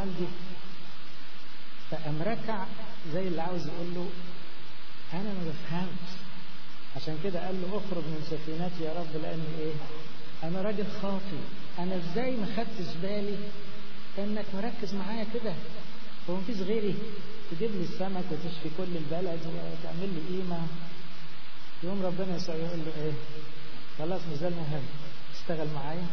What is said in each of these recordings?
عندي فقام ركع زي اللي عاوز يقول له انا ما بفهمش عشان كده قال له اخرج من سفينتي يا رب لان ايه انا راجل خاطي انا ازاي ما خدتش بالي انك مركز معايا كده هو مفيش غيري تجيب لي السمك وتشفي كل البلد وتعمل لي قيمه يوم ربنا يسوع يقول له ايه خلاص مش ده المهم اشتغل معايا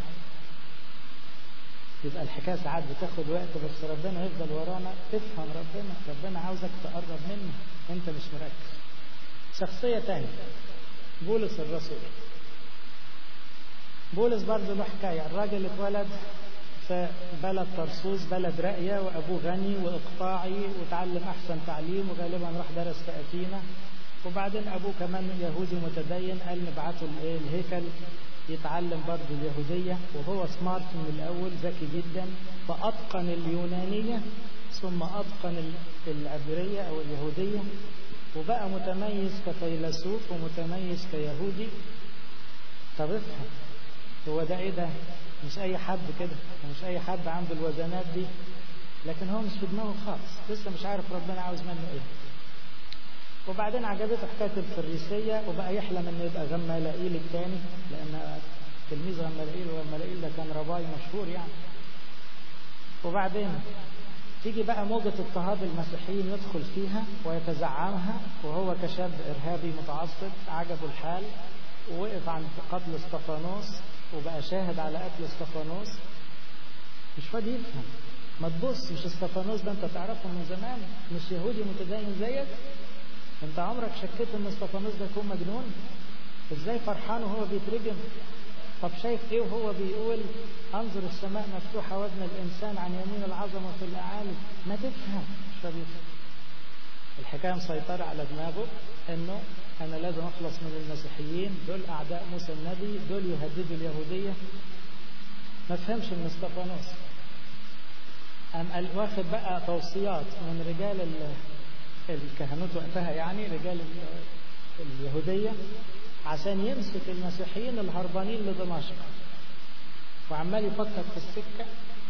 يبقى الحكايه ساعات بتاخد وقت بس ربنا يفضل ورانا افهم ربنا ربنا عاوزك تقرب منه انت مش مركز شخصيه تانية بولس الرسول بولس برضه له حكايه الراجل اتولد في بلد طرسوس بلد راقية وأبوه غني وإقطاعي وتعلم أحسن تعليم وغالبا راح درس في أثينا وبعدين أبوه كمان يهودي متدين قال نبعته الهيكل يتعلم برضه اليهودية وهو سمارت من الأول ذكي جدا فأتقن اليونانية ثم أتقن العبرية أو اليهودية وبقى متميز كفيلسوف ومتميز كيهودي طب افهم هو ده ايه ده مش اي حد كده ومش اي حد عنده الوزنات دي لكن هو مش في دماغه خالص لسه مش عارف ربنا عاوز منه ايه وبعدين عجبته حكايه الفريسيه وبقى يحلم انه يبقى غمالائيل الثاني لان تلميذ غمالائيل وغمالائيل ده كان رباي مشهور يعني وبعدين تيجي بقى موجة اضطهاد المسيحيين يدخل فيها ويتزعمها وهو كشاب إرهابي متعصب عجبه الحال ووقف عند قتل استفانوس وبقى شاهد على قتل استفانوس مش فاضي يفهم ما تبص مش استفانوس ده انت تعرفه من زمان مش يهودي متدين زيك انت عمرك شكيت ان استفانوس ده يكون مجنون ازاي فرحان وهو بيترجم طب شايف ايه وهو بيقول انظر السماء مفتوحة وزن الانسان عن يمين العظمة في الاعالي ما تفهم مش فاضي يفهم الحكاية مسيطرة على دماغه انه انا لازم اخلص من المسيحيين دول اعداء موسى النبي دول يهددوا اليهودية ما فهمش من استفانوس قام قال واخد بقى توصيات من رجال الكهنوت وقتها يعني رجال اليهودية عشان يمسك المسيحيين الهربانين لدمشق وعمال يفكر في السكة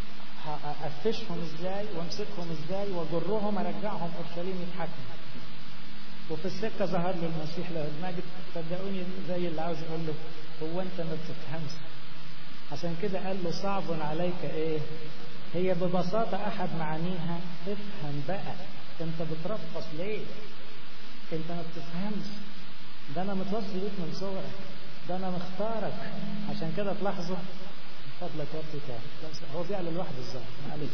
هقفشهم ازاي وامسكهم ازاي واجرهم ارجعهم اورشليم يتحكموا وفي السكة ظهر له المسيح له المجد صدقوني زي اللي عاوز يقول له هو انت ما بتفهمش عشان كده قال له صعب عليك ايه هي ببساطة احد معانيها افهم بقى انت بترفص ليه انت ما بتفهمش ده انا متوصي بيك من صغرك ده انا مختارك عشان كده تلاحظوا فضلك وقت تاني هو فعلا لوحده الظاهر معلش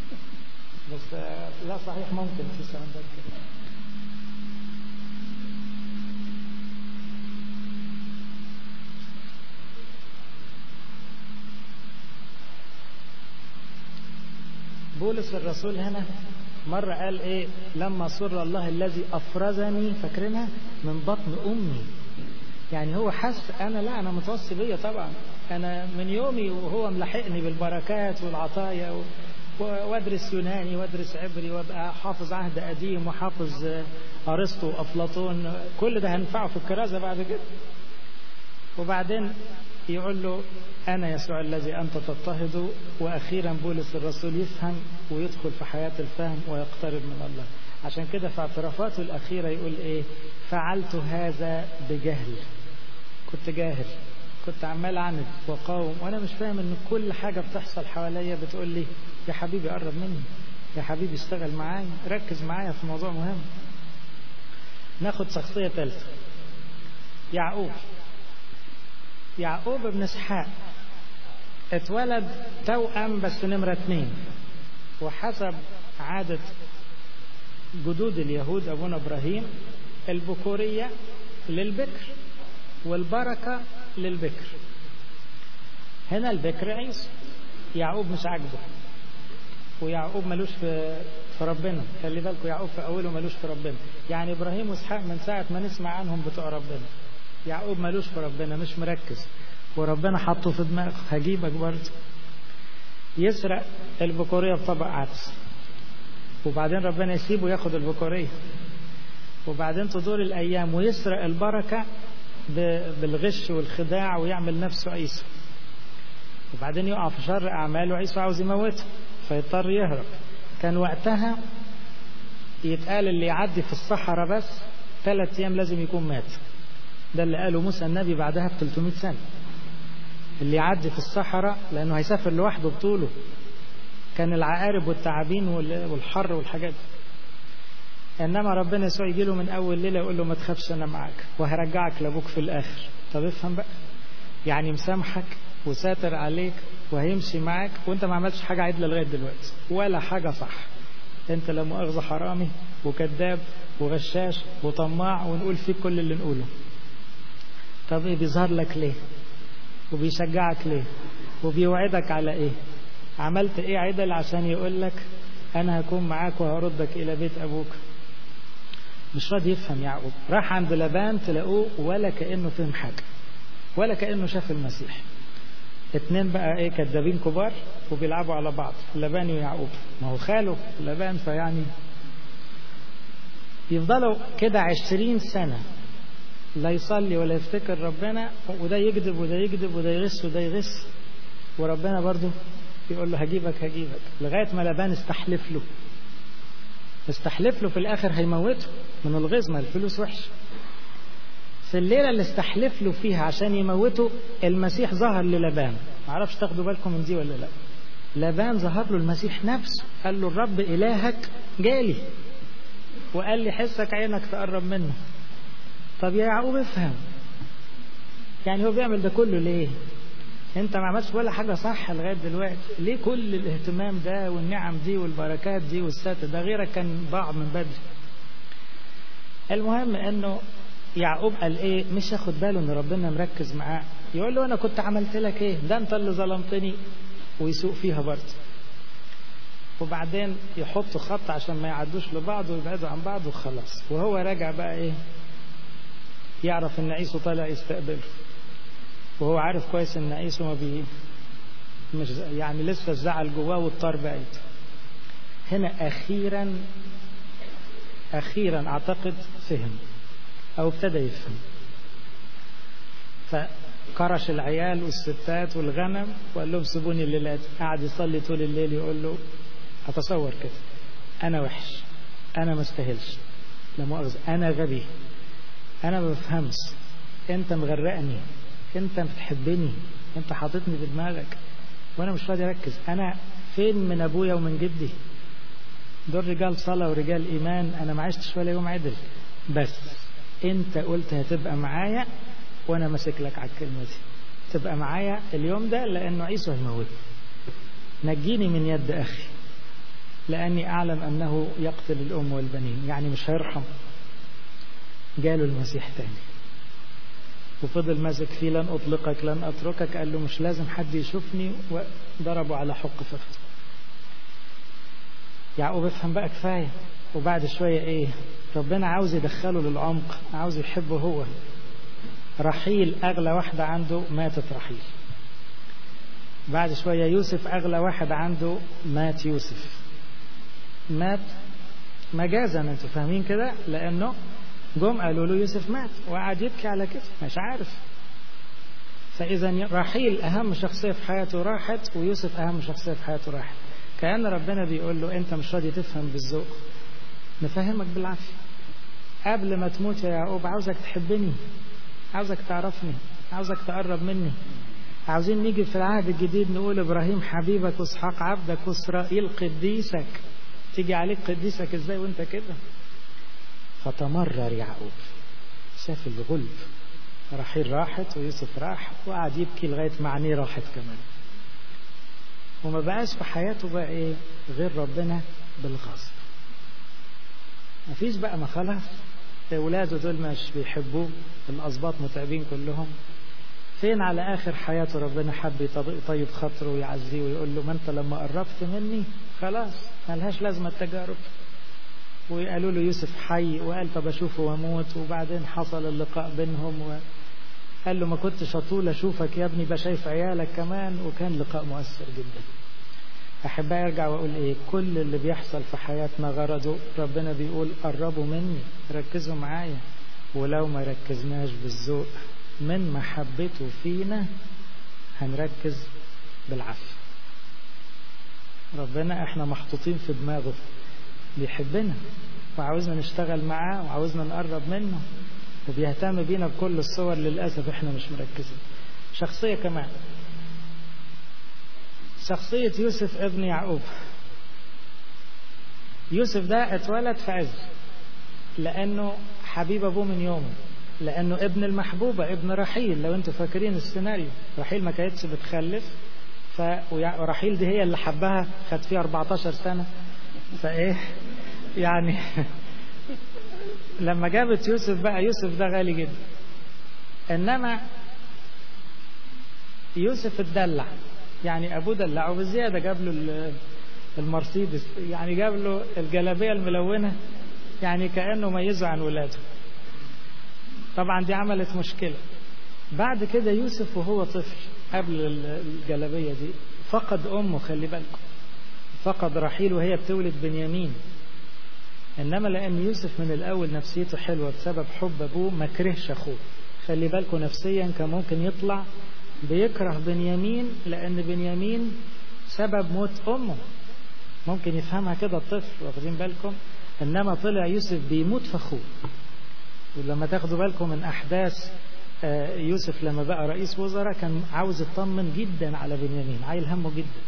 بس لا صحيح ممكن في سندات كده بولس الرسول هنا مرة قال ايه لما سر الله الذي افرزني فاكرينها من بطن امي يعني هو حس انا لا انا متوصي بيا طبعا انا من يومي وهو ملحقني بالبركات والعطايا و... وادرس يوناني وادرس عبري وابقى حافظ عهد قديم وحافظ ارسطو وافلاطون كل ده هنفعه في الكرازه بعد كده وبعدين يقول له أنا يسوع الذي أنت تضطهد وأخيرا بولس الرسول يفهم ويدخل في حياة الفهم ويقترب من الله عشان كده في اعترافاته الأخيرة يقول إيه فعلت هذا بجهل كنت جاهل كنت عمال عند وقاوم وأنا مش فاهم إن كل حاجة بتحصل حواليا بتقول لي يا حبيبي قرب مني يا حبيبي اشتغل معايا ركز معايا في موضوع مهم ناخد شخصية ثالثة يعقوب يعقوب بن اسحاق اتولد توأم بس نمرة اتنين وحسب عادة جدود اليهود أبونا إبراهيم البكورية للبكر والبركة للبكر هنا البكر عيسى يعقوب مش عاجبه ويعقوب ملوش في في ربنا خلي بالكم يعقوب في أوله ملوش في ربنا يعني إبراهيم وإسحاق من ساعة ما نسمع عنهم بتوع ربنا يعقوب ملوش في ربنا مش مركز وربنا حطه في دماغه هجيبك برضه يسرق البكورية بطبق عدس وبعدين ربنا يسيبه ياخد البكورية وبعدين تدور الأيام ويسرق البركة بالغش والخداع ويعمل نفسه عيسى وبعدين يقع في شر أعماله عيسى عاوز يموته فيضطر يهرب كان وقتها يتقال اللي يعدي في الصحراء بس ثلاث أيام لازم يكون مات ده اللي قاله موسى النبي بعدها ب 300 سنة اللي يعدي في الصحراء لأنه هيسافر لوحده بطوله كان العقارب والتعابين والحر والحاجات دي انما ربنا يسوع يجي له من اول ليله يقول له ما تخافش انا معاك وهرجعك لابوك في الاخر طب افهم بقى يعني مسامحك وساتر عليك وهيمشي معاك وانت ما عملتش حاجه عدله لغايه دلوقتي ولا حاجه صح انت لا مؤاخذه حرامي وكذاب وغشاش وطماع ونقول فيك كل اللي نقوله طب ايه بيظهر لك ليه وبيشجعك ليه وبيوعدك على ايه عملت ايه عدل عشان يقول لك انا هكون معاك وهردك الى بيت ابوك مش راضي يفهم يعقوب راح عند لبان تلاقوه ولا كانه فهم حاجه ولا كانه شاف المسيح اتنين بقى ايه كدابين كبار وبيلعبوا على بعض لبان ويعقوب ما هو خاله لبان فيعني يفضلوا كده عشرين سنة لا يصلي ولا يفتكر ربنا وده يكذب وده يكذب وده يغش وده يغش وربنا برضه يقول له هجيبك هجيبك لغاية ما لبان استحلف له استحلف له في الآخر هيموته من الغيظ ما الفلوس وحش في الليلة اللي استحلف له فيها عشان يموته المسيح ظهر للبان معرفش تاخدوا بالكم من دي ولا لا لبان ظهر له المسيح نفسه قال له الرب إلهك جالي وقال لي حسك عينك تقرب منه طب يا يعقوب افهم يعني هو بيعمل ده كله ليه انت ما عملتش ولا حاجة صح لغاية دلوقتي ليه كل الاهتمام ده والنعم دي والبركات دي والستر ده غيرك كان ضاع من بدري المهم انه يعقوب قال ايه مش ياخد باله ان ربنا مركز معاه يقول له انا كنت عملت لك ايه ده انت اللي ظلمتني ويسوق فيها برضه وبعدين يحطوا خط عشان ما يعدوش لبعض ويبعدوا عن بعض وخلاص وهو راجع بقى ايه يعرف ان عيسو طالع يستقبله وهو عارف كويس ان عيسو ما بي مش يعني لسه الزعل جواه والطار بعيد هنا اخيرا اخيرا اعتقد فهم او ابتدى يفهم فكرش العيال والستات والغنم وقال لهم سيبوني الليلات قعد يصلي طول الليل يقول له اتصور كده انا وحش انا ما استاهلش لا مؤاخذه انا غبي انا ما بفهمش انت مغرقني انت بتحبني انت حاططني في دماغك وانا مش راضي اركز انا فين من ابويا ومن جدي دول رجال صلاه ورجال ايمان انا ما عشتش ولا يوم عدل بس انت قلت هتبقى معايا وانا ماسك لك على الكلمه دي تبقى معايا اليوم ده لانه عيسو هيموتني نجيني من يد اخي لاني اعلم انه يقتل الام والبنين يعني مش هيرحم جاله المسيح تاني وفضل ماسك فيه لن اطلقك لن اتركك قال له مش لازم حد يشوفني وضربوا على حق فخذ يعقوب افهم بقى كفايه وبعد شويه ايه ربنا عاوز يدخله للعمق عاوز يحبه هو رحيل أغلى واحدة عنده ماتت رحيل بعد شوية يوسف أغلى واحد عنده مات يوسف مات مجازا انتوا فاهمين كده لأنه جم قالوا له يوسف مات وقعد يبكي على كده مش عارف فإذا رحيل أهم شخصية في حياته راحت ويوسف أهم شخصية في حياته راحت كأن ربنا بيقول له أنت مش راضي تفهم بالذوق نفهمك بالعافية قبل ما تموت يا يعقوب عاوزك تحبني عاوزك تعرفني عاوزك تقرب مني عاوزين نيجي في العهد الجديد نقول ابراهيم حبيبك واسحاق عبدك واسرائيل قديسك تيجي عليك قديسك ازاي وانت كده فتمرر يعقوب شاف الغلب رحيل راحت ويوسف راح وقعد يبكي لغايه ما عينيه راحت كمان وما بقاش في حياته بقى ايه غير ربنا بالغصب مفيش بقى ما خلاص اولاده دول مش بيحبوه الاسباط متعبين كلهم فين على اخر حياته ربنا حب يطيب خاطره ويعزيه ويقول له ما انت لما قربت مني خلاص ملهاش لازمه التجارب وقالوا له يوسف حي وقال طب اشوفه واموت وبعدين حصل اللقاء بينهم وقال له ما كنتش اطول اشوفك يا ابني بشايف عيالك كمان وكان لقاء مؤثر جدا أحبائي أرجع وأقول إيه كل اللي بيحصل في حياتنا غرضه ربنا بيقول قربوا مني ركزوا معايا ولو ما ركزناش بالذوق من محبته فينا هنركز بالعافية ربنا احنا محطوطين في دماغه بيحبنا وعاوزنا نشتغل معاه وعاوزنا نقرب منه وبيهتم بينا بكل الصور للأسف احنا مش مركزين شخصية كمان شخصية يوسف ابن يعقوب يوسف ده اتولد في عز لأنه حبيب أبوه من يومه لأنه ابن المحبوبة ابن رحيل لو انتوا فاكرين السيناريو رحيل ما كانتش بتخلف ف... ورحيل دي هي اللي حبها خد فيها 14 سنة فايه يعني لما جابت يوسف بقى يوسف ده غالي جدا انما يوسف اتدلع يعني ابوه دلعه بزياده جاب له المرسيدس يعني جاب له الجلابيه الملونه يعني كانه ميزه عن ولاده طبعا دي عملت مشكله بعد كده يوسف وهو طفل قبل الجلابيه دي فقد امه خلي بالكم فقد رحيل وهي بتولد بنيامين انما لان يوسف من الاول نفسيته حلوه بسبب حب ابوه ما كرهش اخوه خلي بالكم نفسيا كان ممكن يطلع بيكره بنيامين لان بنيامين سبب موت امه ممكن يفهمها كده الطفل واخدين بالكم انما طلع يوسف بيموت في اخوه ولما تاخدوا بالكم من احداث يوسف لما بقى رئيس وزراء كان عاوز يطمن جدا على بنيامين عايل همه جدا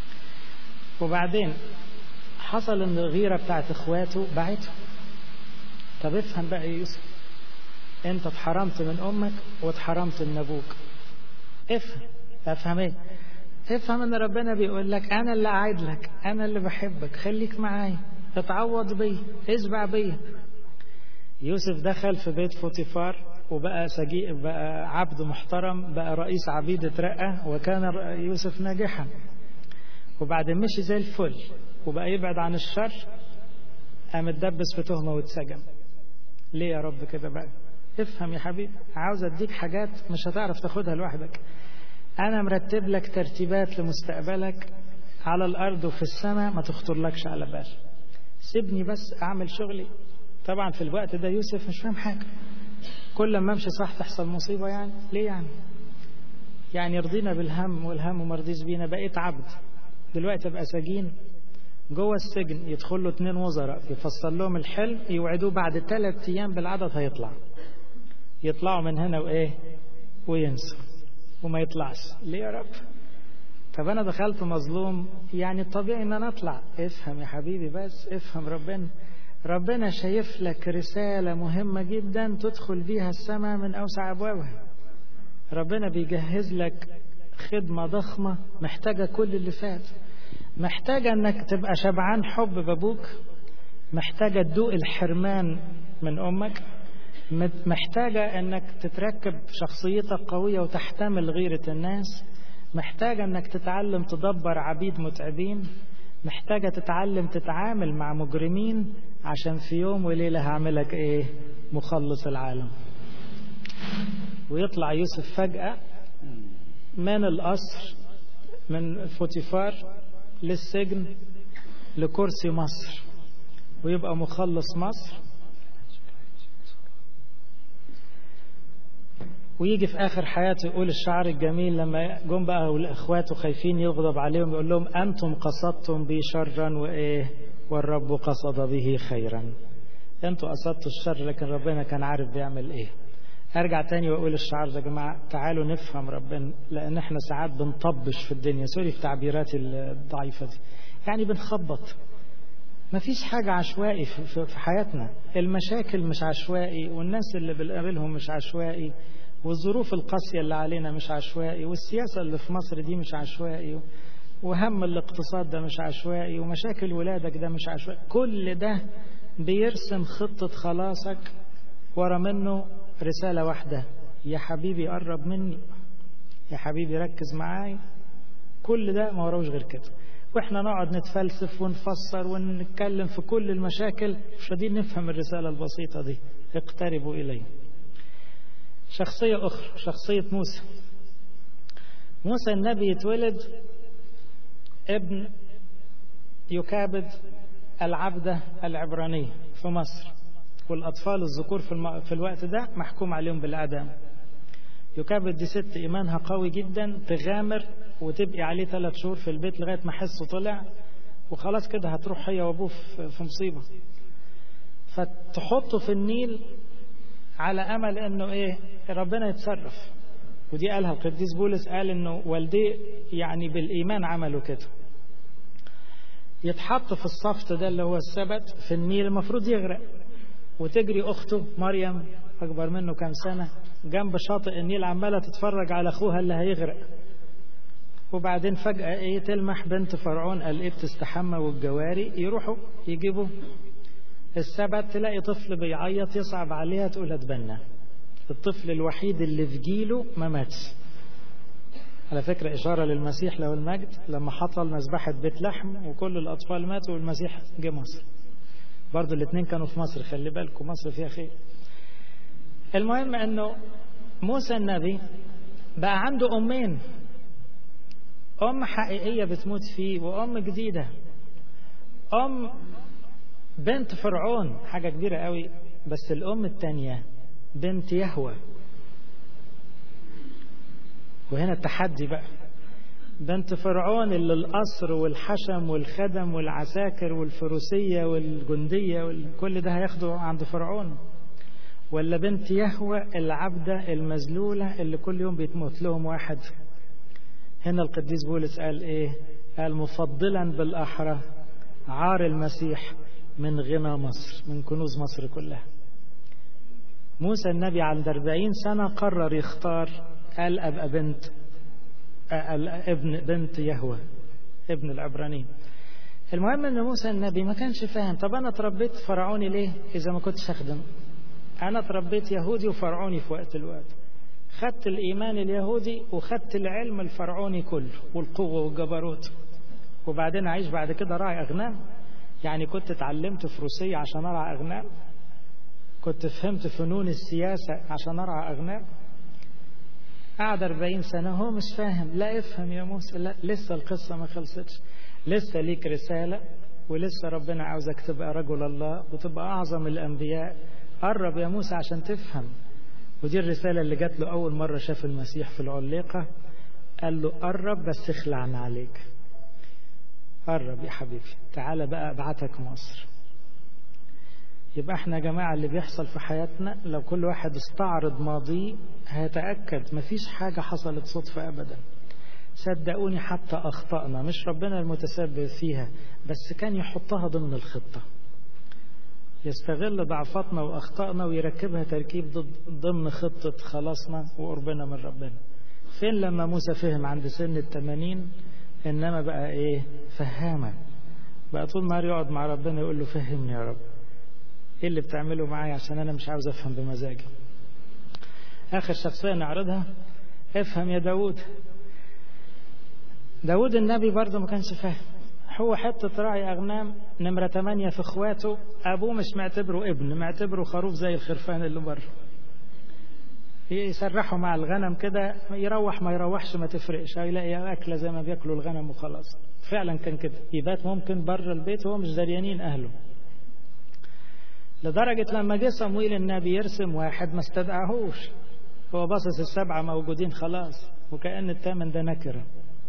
وبعدين حصل ان الغيره بتاعت اخواته بعته طب افهم بقى يا يوسف انت اتحرمت من امك واتحرمت من ابوك افهم افهم ايه افهم ان ربنا بيقول لك انا اللي قاعد لك انا اللي بحبك خليك معايا اتعوض بيا اشبع بيا يوسف دخل في بيت فوتيفار وبقى سجيء بقى عبد محترم بقى رئيس عبيد اترقى وكان يوسف ناجحا وبعدين مشي زي الفل وبقى يبعد عن الشر قام اتدبس في تهمة واتسجن ليه يا رب كده بقى افهم يا حبيبي عاوز اديك حاجات مش هتعرف تاخدها لوحدك انا مرتب لك ترتيبات لمستقبلك على الارض وفي السماء ما تخطرلكش على بال سيبني بس اعمل شغلي طبعا في الوقت ده يوسف مش فاهم حاجه كل ما امشي صح تحصل مصيبه يعني ليه يعني يعني يرضينا بالهم والهم مرضيش بينا بقيت عبد دلوقتي ابقى سجين جوه السجن يدخل له اتنين وزراء يفصل لهم الحلم يوعدوه بعد ثلاث ايام بالعدد هيطلع يطلعوا من هنا وايه وينسوا وما يطلعش ليه يا رب طب انا دخلت مظلوم يعني الطبيعي ان انا اطلع افهم يا حبيبي بس افهم ربنا ربنا شايف لك رسالة مهمة جدا تدخل بيها السماء من أوسع أبوابها ربنا بيجهز لك خدمة ضخمة محتاجة كل اللي فات محتاجة انك تبقى شبعان حب بابوك محتاجة تدوق الحرمان من امك محتاجة انك تتركب شخصيتك قوية وتحتمل غيرة الناس محتاجة انك تتعلم تدبر عبيد متعبين محتاجة تتعلم تتعامل مع مجرمين عشان في يوم وليلة هعملك ايه مخلص العالم ويطلع يوسف فجأة من القصر من فوتيفار للسجن لكرسي مصر ويبقى مخلص مصر ويجي في آخر حياته يقول الشعر الجميل لما جم بقى والإخوات خايفين يغضب عليهم يقول لهم أنتم قصدتم بي شرا وإيه والرب قصد به خيرا أنتوا قصدتوا الشر لكن ربنا كان عارف بيعمل إيه ارجع تاني واقول الشعار ده يا جماعه تعالوا نفهم ربنا لان احنا ساعات بنطبش في الدنيا سوري في تعبيراتي الضعيفه دي يعني بنخبط مفيش حاجة عشوائي في حياتنا المشاكل مش عشوائي والناس اللي بنقابلهم مش عشوائي والظروف القاسية اللي علينا مش عشوائي والسياسة اللي في مصر دي مش عشوائي وهم الاقتصاد ده مش عشوائي ومشاكل ولادك ده مش عشوائي كل ده بيرسم خطة خلاصك ورا منه رسالة واحدة يا حبيبي قرب مني يا حبيبي ركز معايا كل ده ما وراهوش غير كده واحنا نقعد نتفلسف ونفسر ونتكلم في كل المشاكل مش قادرين نفهم الرسالة البسيطة دي اقتربوا إلي شخصية أخرى شخصية موسى موسى النبي يتولد ابن يكابد العبدة العبرانية في مصر والأطفال الذكور في, الم... في الوقت ده محكوم عليهم بالإعدام يكابد دي ست إيمانها قوي جدا تغامر وتبقي عليه ثلاث شهور في البيت لغاية ما حسه طلع وخلاص كده هتروح هي وابوه في مصيبة فتحطه في النيل على امل انه ايه ربنا يتصرف ودي قالها القديس بولس قال انه والديه يعني بالايمان عملوا كده يتحط في الصفت ده اللي هو السبت في النيل المفروض يغرق وتجري اخته مريم اكبر منه كام سنه جنب شاطئ النيل عماله تتفرج على اخوها اللي هيغرق وبعدين فجأة ايه تلمح بنت فرعون قال ايه بتستحمى والجواري يروحوا يجيبوا السبت تلاقي طفل بيعيط يصعب عليها تقول اتبنى الطفل الوحيد اللي في جيله ما ماتش على فكرة إشارة للمسيح له المجد لما حصل مذبحة بيت لحم وكل الأطفال ماتوا والمسيح جه مصر برضو الاثنين كانوا في مصر خلي بالكم مصر فيها خير المهم أنه موسى النبي بقى عنده أمين أم حقيقية بتموت فيه وأم جديدة أم بنت فرعون حاجة كبيرة قوي بس الأم التانية بنت يهوى وهنا التحدي بقى بنت فرعون اللي القصر والحشم والخدم والعساكر والفروسية والجندية وكل ده هياخده عند فرعون ولا بنت يهوى العبدة المذلولة اللي كل يوم بيتموت لهم واحد هنا القديس بولس قال ايه قال مفضلا بالأحرى عار المسيح من غنى مصر من كنوز مصر كلها موسى النبي عند 40 سنة قرر يختار قال أبقى بنت ابن بنت يهوى ابن العبرانيين المهم ان موسى النبي ما كانش فاهم طب انا اتربيت فرعوني ليه اذا ما كنتش اخدم انا اتربيت يهودي وفرعوني في وقت الوقت خدت الايمان اليهودي وخدت العلم الفرعوني كله والقوه والجبروت وبعدين اعيش بعد كده راعي اغنام يعني كنت اتعلمت فروسيه عشان ارعى اغنام كنت فهمت فنون السياسه عشان ارعى اغنام قعد 40 سنة هو مش فاهم لا افهم يا موسى لا لسه القصة ما خلصتش لسه ليك رسالة ولسه ربنا عاوزك تبقى رجل الله وتبقى أعظم الأنبياء قرب يا موسى عشان تفهم ودي الرسالة اللي جات له أول مرة شاف المسيح في العليقة قال له قرب بس اخلعنا عليك قرب يا حبيبي تعالى بقى ابعتك مصر يبقى احنا يا جماعة اللي بيحصل في حياتنا لو كل واحد استعرض ماضيه هيتأكد مفيش حاجة حصلت صدفة أبدا صدقوني حتى أخطأنا مش ربنا المتسبب فيها بس كان يحطها ضمن الخطة يستغل ضعفاتنا وأخطائنا ويركبها تركيب ضمن خطة خلاصنا وقربنا من ربنا فين لما موسى فهم عند سن التمانين إنما بقى إيه فهامة بقى طول ما يقعد مع ربنا يقول له فهمني يا رب ايه اللي بتعمله معايا عشان انا مش عاوز افهم بمزاجي اخر شخصية نعرضها افهم يا داود داود النبي برضه ما كانش فاهم هو حتة راعي أغنام نمرة ثمانية في إخواته أبوه مش معتبره ابن معتبره خروف زي الخرفان اللي بره يسرحوا مع الغنم كده يروح ما يروحش ما تفرقش هيلاقي أكلة زي ما بياكلوا الغنم وخلاص فعلا كان كده يبات ممكن بره البيت وهو مش دريانين أهله لدرجة لما جه صمويل النبي يرسم واحد ما استدعاهوش هو باصص السبعة موجودين خلاص وكأن الثامن ده نكرة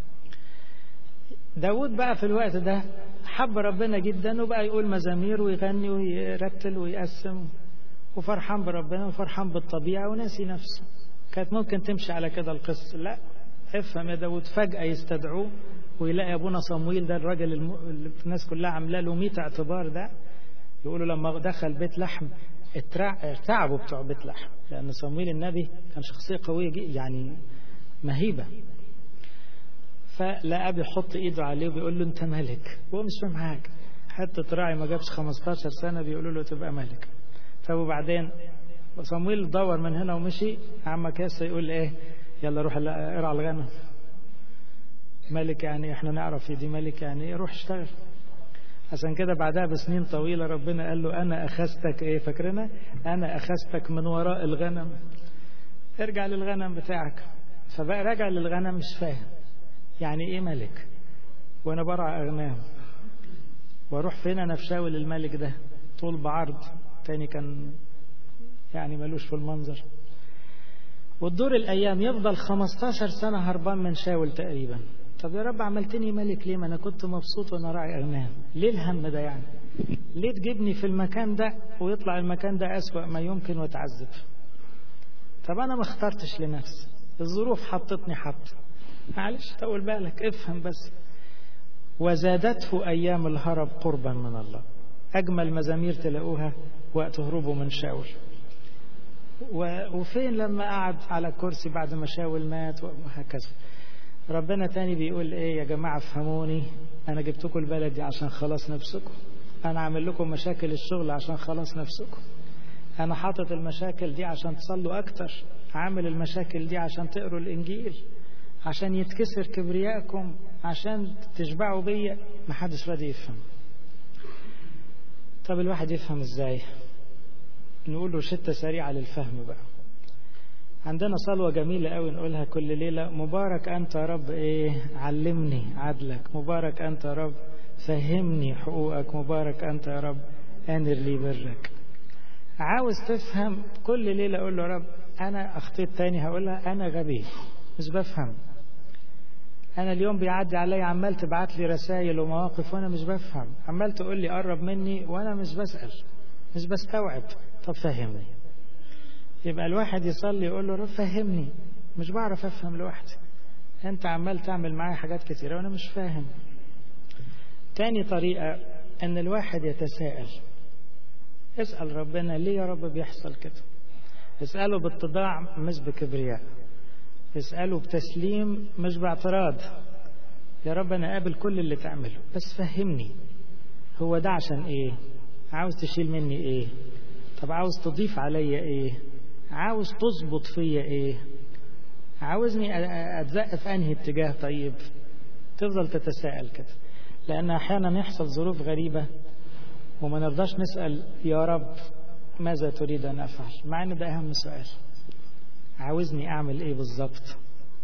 داود بقى في الوقت ده حب ربنا جدا وبقى يقول مزامير ويغني ويرتل ويقسم وفرحان بربنا وفرحان بالطبيعة وناسي نفسه كانت ممكن تمشي على كده القصة لا افهم يا داود فجأة يستدعوه ويلاقي أبونا صمويل ده الراجل اللي الناس كلها عاملة له 100 اعتبار ده يقولوا لما دخل بيت لحم ارتعبوا بتوع بيت لحم لأن صمويل النبي كان شخصية قوية يعني مهيبة فلا أبي يحط إيده عليه وبيقول له أنت ملك هو مش فاهم حاجة حتى راعي ما جابش 15 سنة بيقولوا له تبقى ملك طب وبعدين صمويل دور من هنا ومشي عم كاسة يقول إيه يلا روح ارعى الغنم ملك يعني احنا نعرف دي ملك يعني روح اشتغل عشان كده بعدها بسنين طويلة ربنا قال له أنا أخذتك إيه فاكرنا أنا أخذتك من وراء الغنم ارجع للغنم بتاعك فبقى راجع للغنم مش فاهم يعني إيه ملك وأنا برعى أغنام وأروح فين أنا في شاول الملك ده طول بعرض تاني كان يعني ملوش في المنظر وتدور الأيام يفضل 15 سنة هربان من شاول تقريبا طب يا رب عملتني ملك ليه ما أنا كنت مبسوط وأنا راعي أغنام ليه الهم ده يعني ليه تجيبني في المكان ده ويطلع المكان ده أسوأ ما يمكن وتعذب طب أنا ما اخترتش لنفسي الظروف حطتني حط معلش طول بالك افهم بس وزادته أيام الهرب قربا من الله أجمل مزامير تلاقوها وقت هروبه من شاول وفين لما قعد على الكرسي بعد ما شاول مات وهكذا ربنا تاني بيقول ايه يا جماعة افهموني انا جبتكم البلد دي عشان خلاص نفسكم انا عامل لكم مشاكل الشغل عشان خلاص نفسكم انا حاطط المشاكل دي عشان تصلوا اكتر عامل المشاكل دي عشان تقروا الانجيل عشان يتكسر كبريائكم عشان تشبعوا بيا محدش راضي يفهم طب الواحد يفهم ازاي نقول له شتة سريعة للفهم بقى عندنا صلوة جميلة قوي نقولها كل ليلة مبارك أنت يا رب إيه علمني عدلك مبارك أنت يا رب فهمني حقوقك مبارك أنت يا رب أنر لي برك عاوز تفهم كل ليلة أقول له يا رب أنا أخطيت تاني هقولها أنا غبي مش بفهم أنا اليوم بيعدي عليا عمال تبعت لي رسائل ومواقف وأنا مش بفهم عمال تقول لي قرب مني وأنا مش بسأل مش بستوعب طب فهمني يبقى الواحد يصلي يقول له رب فهمني مش بعرف افهم لوحدي انت عمال تعمل معايا حاجات كتيرة وانا مش فاهم تاني طريقة ان الواحد يتساءل اسأل ربنا ليه يا رب بيحصل كده اسأله باتضاع مش بكبرياء اسأله بتسليم مش باعتراض يا رب انا قابل كل اللي تعمله بس فهمني هو ده عشان ايه عاوز تشيل مني ايه طب عاوز تضيف عليا ايه عاوز تظبط فيا ايه عاوزني اتزق في انهي اتجاه طيب تفضل تتساءل كده لان احيانا يحصل ظروف غريبة وما نرضاش نسأل يا رب ماذا تريد ان افعل مع ان ده اهم سؤال عاوزني اعمل ايه بالظبط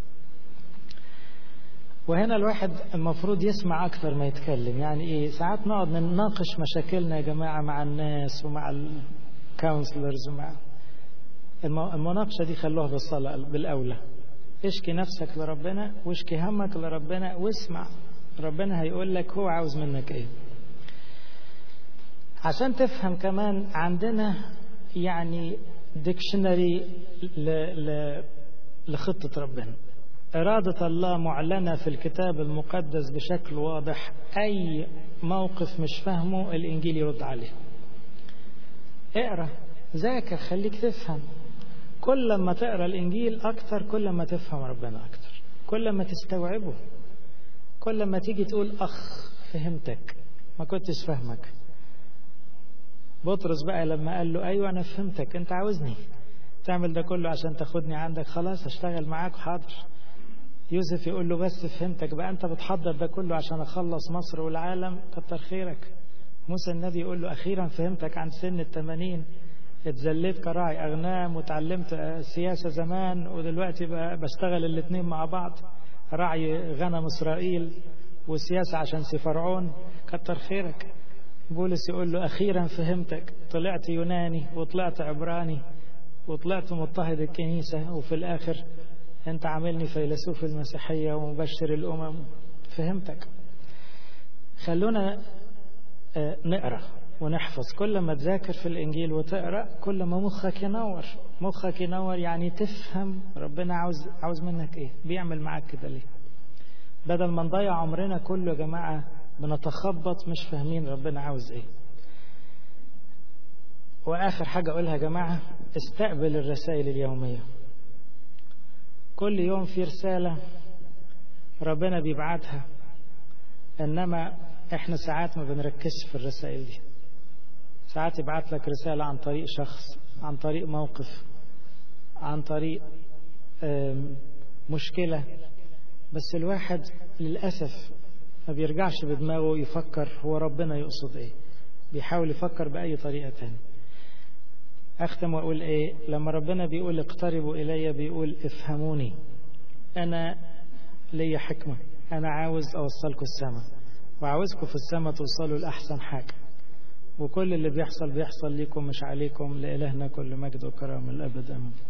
وهنا الواحد المفروض يسمع أكثر ما يتكلم يعني إيه ساعات نقعد نناقش مشاكلنا يا جماعة مع الناس ومع الكونسلرز ومع المناقشة دي خلوها بالصلاة بالأولى اشكي نفسك لربنا واشكي همك لربنا واسمع ربنا هيقول لك هو عاوز منك ايه عشان تفهم كمان عندنا يعني ديكشنري لخطة ربنا إرادة الله معلنة في الكتاب المقدس بشكل واضح أي موقف مش فاهمه الإنجيل يرد عليه اقرأ ذاكر خليك تفهم كل ما تقرأ الإنجيل أكتر كل ما تفهم ربنا أكتر كل ما تستوعبه كل ما تيجي تقول أخ فهمتك ما كنتش فاهمك بطرس بقى لما قال له أيوة أنا فهمتك أنت عاوزني تعمل ده كله عشان تاخدني عندك خلاص اشتغل معاك حاضر يوسف يقول له بس فهمتك بقى انت بتحضر ده كله عشان اخلص مصر والعالم كتر خيرك موسى النبي يقول له اخيرا فهمتك عن سن التمانين اتزليت كراعي اغنام وتعلمت السياسة زمان ودلوقتي بقى بشتغل الاتنين مع بعض رعي غنم اسرائيل والسياسة عشان سي فرعون كتر خيرك بولس يقول له اخيرا فهمتك طلعت يوناني وطلعت عبراني وطلعت مضطهد الكنيسة وفي الآخر أنت عاملني فيلسوف المسيحية ومبشر الأمم فهمتك خلونا نقرأ ونحفظ كل ما تذاكر في الإنجيل وتقرأ كل ما مخك ينور مخك ينور يعني تفهم ربنا عاوز عاوز منك إيه بيعمل معاك كده ليه بدل ما نضيع عمرنا كله يا جماعة بنتخبط مش فاهمين ربنا عاوز إيه وآخر حاجة أقولها يا جماعة استقبل الرسائل اليومية كل يوم في رسالة ربنا بيبعتها إنما إحنا ساعات ما بنركزش في الرسائل دي ساعات يبعت لك رسالة عن طريق شخص عن طريق موقف عن طريق مشكلة بس الواحد للأسف ما بيرجعش بدماغه يفكر هو ربنا يقصد ايه بيحاول يفكر بأي طريقة تانية أختم وأقول إيه لما ربنا بيقول اقتربوا إلي بيقول افهموني أنا ليا حكمة أنا عاوز أوصلكم السماء وعاوزكم في السماء توصلوا لأحسن حاجة وكل اللي بيحصل بيحصل ليكم مش عليكم لإلهنا كل مجد وكرم الأبد أمين